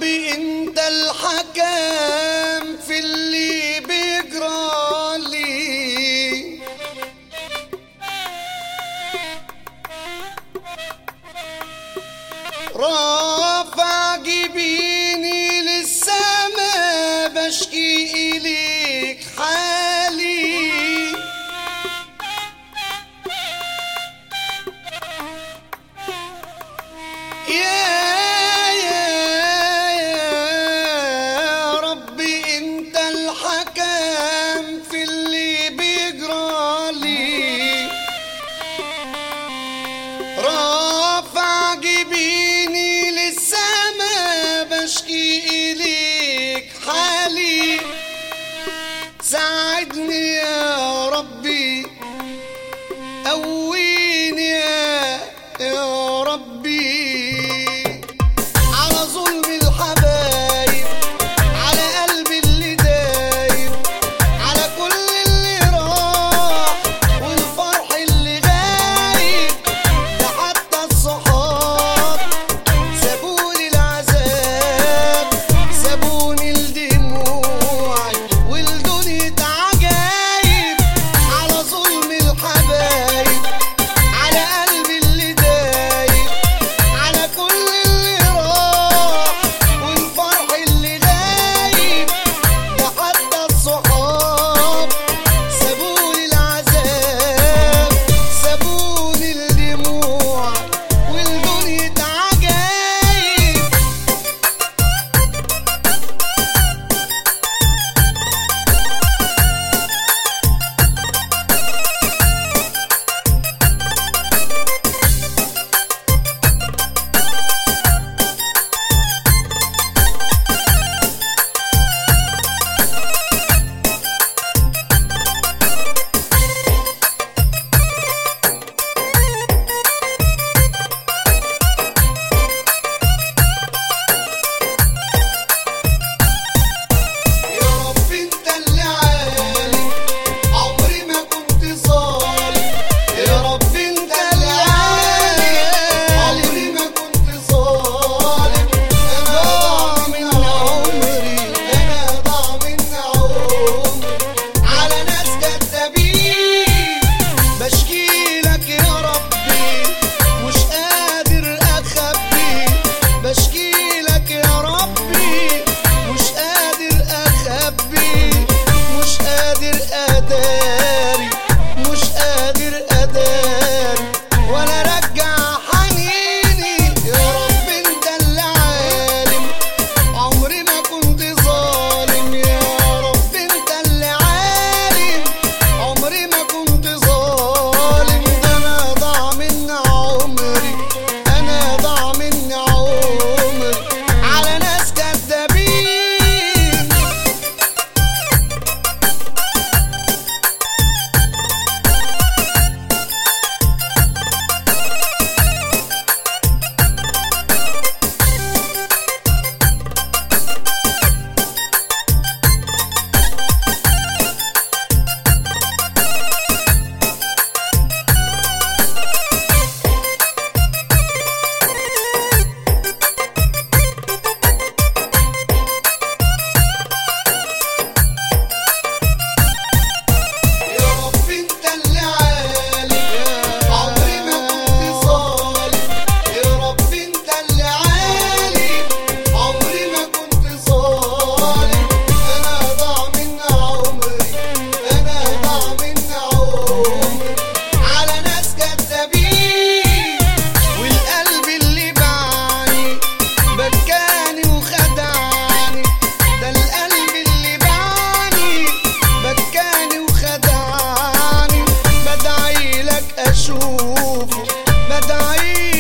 ربي انت الحكم في اللي بيجرالي رافع جبيني للسما بشكي إليك حالي يا يا يا ربي انت الحكم في اللي بيجرالي رافع جبيني للسما بشكي إليك حالي ساعدني يا ربي قويني يا, يا ربي على ظلم الحبايب على قلبي اللي دايب على كل اللي راح والفرح اللي غايب ده حتى الصحاب سابوني العذاب سابوني الدموع والدنيا عجايب على ظلم الحبايب على قلبي اللي دايب على كل اللي راح والفرح اللي غايب ده حتى الصحاب سابوني العذاب سابوني الدموع والدنيا عجايب يا رب انت اللي عالم عمري ما كنت ظالم يا رب انت اللي عالم عمري ما كنت ظالم انا ضاع من عمري انا ضاع من عمري على ناس كدابين بشكي لك يا ربي مش قادر اخبي بشكي لك يا ربي مش قادر اخبي مش قادر اداري مش قادر اداري ولا ارجع حنيني يا رب انت اللي عالم عمري ما كنت ظالم يا رب انت اللي عالم عمري ما كنت ظالم ده انا ضاع من عمري انا ضاع من عمري على ناس كدابين يا رب انت اللي عالم عمري ما كنت ظالم يا رب انت اللي عالم عمري ما كنت ظالم انا ضاع من عمري انا ضاع من عمري على ناس كدابين والقلب اللي باعني بكاني وخدعني ده القلب اللي باعني بكاني وخدعني بدعي لك اشوفه بدعي